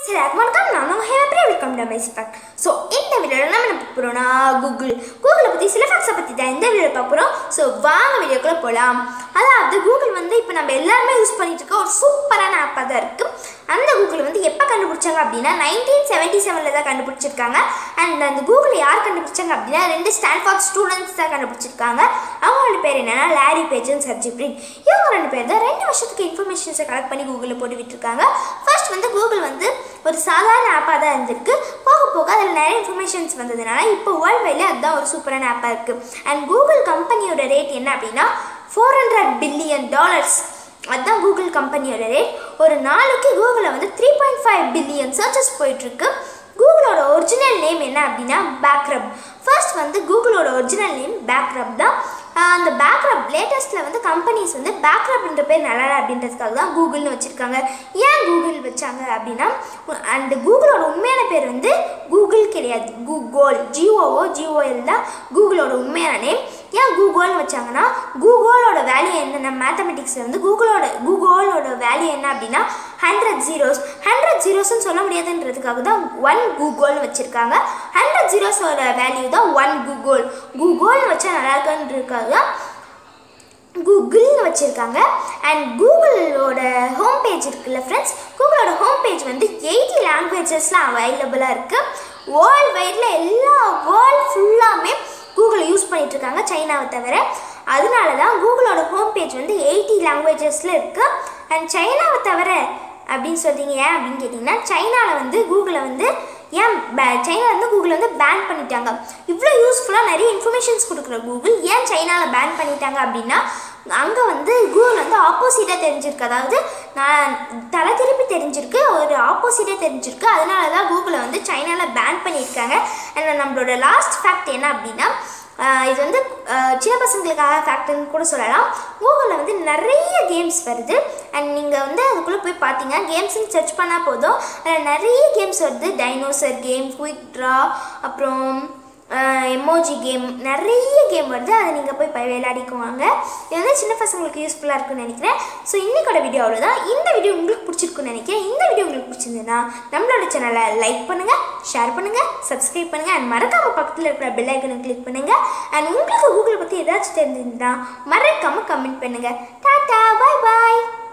எல்லாருக்கும் வணக்கம் நான் உங்கள் happy welcome to mice fact so இந்த வீடியோவில் நம்ம என்ன பார்க்க போகிறோம்னா கூகுள் கூகுளை பற்றி சில ஃபேக்ட்ஸை பற்றி தான் இந்த வீடியோ பார்க்க போகிறோம் ஸோ வாங்க வீடியோக்குள்ளே போகலாம் அதாவது கூகுள் வந்து இப்போ நம்ம எல்லாருமே யூஸ் பண்ணிட்டு இருக்க ஒரு சூப்பரான ஆப்பாக தான் இருக்குது அந்த கூகுள் வந்து எப்போ கண்டுபிடிச்சாங்க அப்படின்னா நைன்டீன் செவன்ட்டி செவனில் தான் கண்டுபிடிச்சிருக்காங்க அண்ட் அந்த கூகுள் யார் கண்டுபிடிச்சாங்க அப்படின்னா ரெண்டு ஸ்டான்ஃபார்ட் ஸ்டூடெண்ட்ஸ் தான் கண்டுபிடிச்சிருக்காங்க அவங்களோட பேர் என்னன்னா லாரி பேஜன் சர்ஜி பிரின் இவங்க ரெண்டு பேர் தான் ரெண்டு வருஷத்துக்கு இன்ஃபர்மேஷன்ஸை கலெக்ட் பண்ணி கூகுளில் போட்டு விட்டுருக்காங்க ஃபர்ஸ்ட் வந்து கூகுள் வந்து ஒரு சாதாரண ஆப்பாக தான் இருந்திருக்கு போக போக அதில் நிறைய இன்ஃபர்மேஷன்ஸ் வந்ததுனால இப்போ வேர்ல்டு வைடில் அதுதான் ஒரு சூப்பரான ஆப்பாக இருக்குது அண்ட் கூகுள் கம்பெனியோட ரேட் என்ன அப்படின்னா ஃபோர் ஹண்ட்ரட் பில்லியன் டாலர்ஸ் அதுதான் கூகுள் கம்பெனியோட ரேட் ஒரு நாளைக்கு கூகுளில் வந்து three point five billion searches போயிட்டுருக்கு கூகுளோட ஒரிஜினல் நேம் என்ன அப்படின்னா பேக்ரப் ஃபர்ஸ்ட் வந்து கூகுளோட ஒரிஜினல் நேம் பேக்ரப் தான் ஆஹ் அந்த பேக்ரப் லேட்டஸ்ட்டில் வந்து கம்பெனிஸ் வந்து பேக்ரப்ன்ற பேர் நல்லா இல்லை அப்படின்றதுக்காக தான் கூகுள்னு வச்சுருக்காங்க ஏன் கூகுள் வச்சாங்க அப்படின்னா அந்த கூகுளோட உண்மையான பேர் வந்து கூகுள் கிடையாது கூகோல் ஜிஓஓ ஜிஓஎல் தான் கூகுளோட உண்மையான நேம் ஏன் கூகுள்னு வச்சாங்கன்னா கூகுளோட வேல்யூ என்னென்ன மேத்தமெட்டிக்ஸில் வந்து கூகுளோட கூகுளோட வேல்யூ என்ன அப்படின்னா ஹண்ட்ரட் ஜீரோஸ் ஹண்ட்ரட் ஜீரோஸ்னு சொல்ல முடியாதுன்றதுக்காக தான் ஒன் கூகுள்னு வச்சுருக்காங்க ஹண்ட்ரட் ஜீரோஸோட வேல்யூ தான் ஒன் கூகுள் கூகுள்னு வச்சா நல்லா இருக்குன்றதுக்காக தான் கூகுள்னு வச்சுருக்காங்க அண்ட் கூகுளோட ஹோம் பேஜ் இருக்குல்ல ஃப்ரெண்ட்ஸ் கூகுளோட ஹோம் பேஜ் வந்து எயிட்டி லாங்குவேஜஸ்லாம் அவைலபிளாக இருக்குது வேர்ல்டு வைடில் எல்லா வேர்ல்டு ஃபுல்லாமே கூகுள் யூஸ் பண்ணிகிட்ருக்காங்க சைனாவை தவிர அதனால தான் கூகுளோட ஹோம் பேஜ் வந்து எயிட்டி லாங்குவேஜஸில் இருக்குது அண்ட் சைனாவை தவிர அப்படின்னு சொல்கிறீங்க ஏன் அப்படின்னு கேட்டிங்கன்னா சைனாவில் வந்து கூகுளை வந்து ஏன் பே சைனா வந்து கூகுள் வந்து பேன் பண்ணிட்டாங்க இவ்வளோ யூஸ்ஃபுல்லாக நிறைய இன்ஃபர்மேஷன்ஸ் கொடுக்குற கூகுள் ஏன் சைனாவில் பேன் பண்ணிட்டாங்க அப்படின்னா அங்கே வந்து கூகுள் வந்து ஆப்போசிட்டாக தெரிஞ்சிருக்கு அதாவது நான் தலை திருப்பி தெரிஞ்சிருக்கு ஒரு ஆப்போசிட்டாக தெரிஞ்சிருக்கு அதனால தான் கூகுளை வந்து சைனாவில் பேன் பண்ணியிருக்காங்க அண்ட் நம்மளோட லாஸ்ட் ஃபேக்ட் என்ன அப்படின்னா ஆஹ் இது வந்து ஆஹ் சின்ன பசங்களுக்காக ஃபேக்ட்னு கூட சொல்லலாம் கூகுளில் வந்து நிறைய கேம்ஸ் வருது அண்ட் நீங்கள் வந்து அதுக்குள்ளே போய் பார்த்தீங்க கேம்ஸ்னு சர்ச் பண்ணால் போதும் அதில் நிறைய கேம்ஸ் வருது டைனோசர் கேம் குயிக் ட்ரா அப்புறம் எமோஜி கேம் நிறைய கேம் வருது அதை நீங்கள் போய் போய் விளையாடிக்குவாங்க இது வந்து சின்ன பசங்களுக்கு யூஸ்ஃபுல்லாக இருக்கும்னு நினைக்கிறேன் ஸோ இன்னைக்கோட வீடியோ அவ்வளோதான் இந்த வீடியோ உங்களுக்கு பிடிச்சிருக்குன்னு நினைக்கிறேன் இந்த வீடியோ உங்களுக்கு பிடிச்சிருந்ததுன்னா நம்மளோட சேனலை லைக் பண்ணுங்கள் ஷேர் பண்ணுங்கள் சப்ஸ்கிரைப் பண்ணுங்கள் அண்ட் மறக்காமல் பக்கத்தில் இருக்கிற பெல் ஐக்கனை கிளிக் பண்ணுங்கள் அண்ட் உங்களுக்கு கூகுளை பற்றி ஏதாச்சும் தெரிஞ்சிருந்தா மறக்காமல் கமெண்ட் பண்ணுங்கள் டாட்டா பாய் பாய்